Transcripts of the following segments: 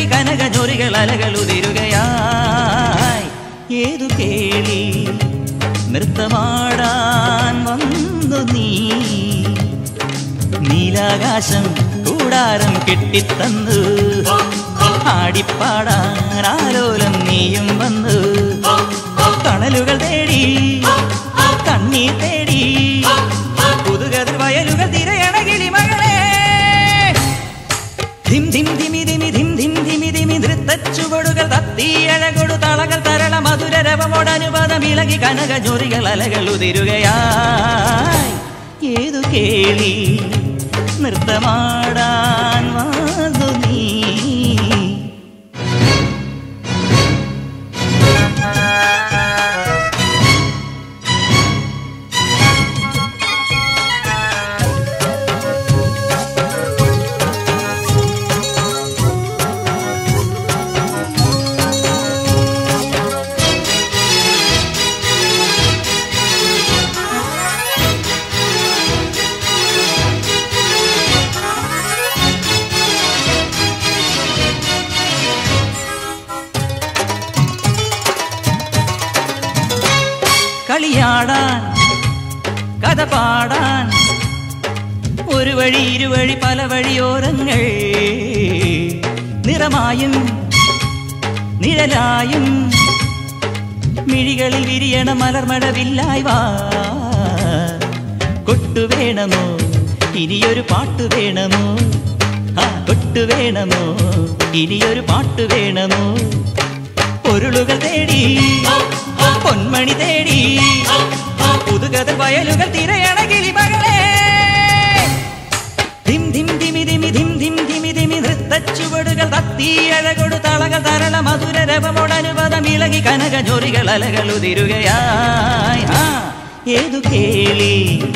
കനക ജോലികൾ അലകൾ ഉതിരുകയായി ഏതു കേളി നൃത്തമാടാൻ വന്നു നീ നീലാകാശം കൂടാരം കെട്ടിത്തന്നു ആടിപ്പാടാൻ ആലോലം നീയും വന്നു തണലുകൾ തേടി കണ്ണീർ തേടി പുതുകതിർ വയലുകൾ തിരയണ കിളിമകളെ ധിം ധിം ധിമി ധിമി ധിം ധിം ധിമി ധിമി നൃത്തച്ചുവടുകൾ തത്തിയഴകൊടു തളകൾ തരള മധുര രവമോടനുപദം ഇളകി കനക ജോറികൾ അലകൾ ഉതിരുകയായി ഏതു കേളി നൃത്തമാടാൻ വന്നു നീ കളിയാടാൻ കഥ പാടാൻ ഒരു വഴി ഇരുവഴി പല വഴിയോരങ്ങൾ നിറമായും നിഴലായും മിഴികളിൽ വിരിയണ മലർമഴവില്ലായി വാ കൊട്ടു വേണമോ ഇനിയൊരു പാട്ട് വേണമോ ആ കൊട്ടു വേണമോ ഇനിയൊരു പാട്ട് വേണമോ പൊരുളുകൾ തേടി പൊന്മണി തേടി പുതുകഥ വയലുകൾ തിരയണ കിളിമകളെ ധിം ധിം ധിമി ധിമി ധിം ധിം ധിമി ധിമി നൃത്തച്ചുവടുകൾ തത്തിയഴകൊടു തളകൾ തരള മധുര രവമോടനുപദം ഇളകി കനക ജോറികൾ അലകൾ ഉതിരുകയായി ആ ഏതു കേളി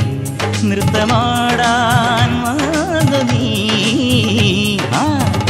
നൃത്തമാടാൻ വന്നു നീ ആ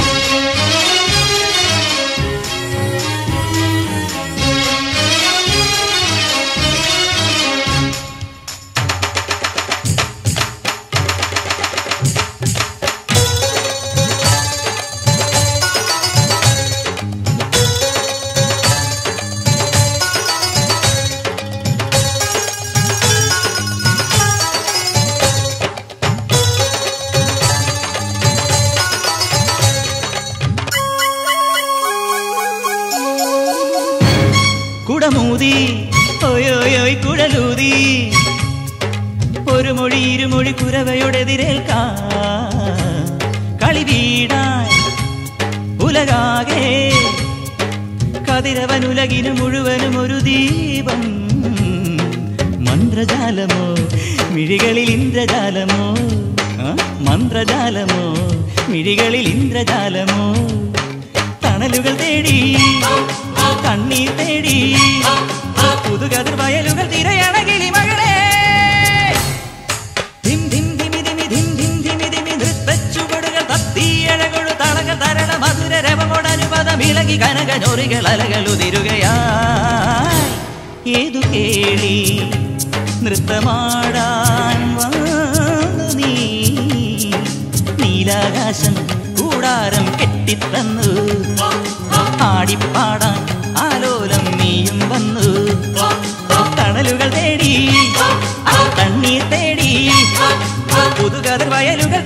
കുടമൂതി ഓയോയോയ് കുഴലൂതി ഒരു മൊഴി ഇരുമൊഴി കുരവയോടെതിരേൽക്കാം കളി വീടാൻ ഉലകാകെ കതിരവൻ ഉലകിനു മുഴുവനും ഒരു ദീപം മന്ത്രജാലമോ മിഴികളിൽ ഇന്ദ്രജാലമോ ആ? മന്ത്രജാലമോ മിഴികളിൽ ഇന്ദ്രജാലമോ തണലുകൾ തേടി കണ്ണീർ തേടി പുതുകതിർ വയലുകൾ തിരയണ കിളിമകളെ ധിം ധിം ധിമി ധിമി ധിം ധിം ധിമി ധിമി നൃത്തച്ചുവടുകൾ തത്തിയഴകൊടു തളകൾ തരള മധുര രവമോടനുപദം ഇളകി കനക ജോറികൾ അലകൾ ഉതിരുകയായി ഏതു കേളി നൃത്തമാടാൻ വന്നു നീ നീലാകാശം കൂടാരം കെട്ടിത്തന്നു ആടിപ്പാടാൻ ആലോലം നീയും വന്നു തണലുകൾ തേടി കണ്ണീർ തേടി പുതുകതിർ വയലുകൾ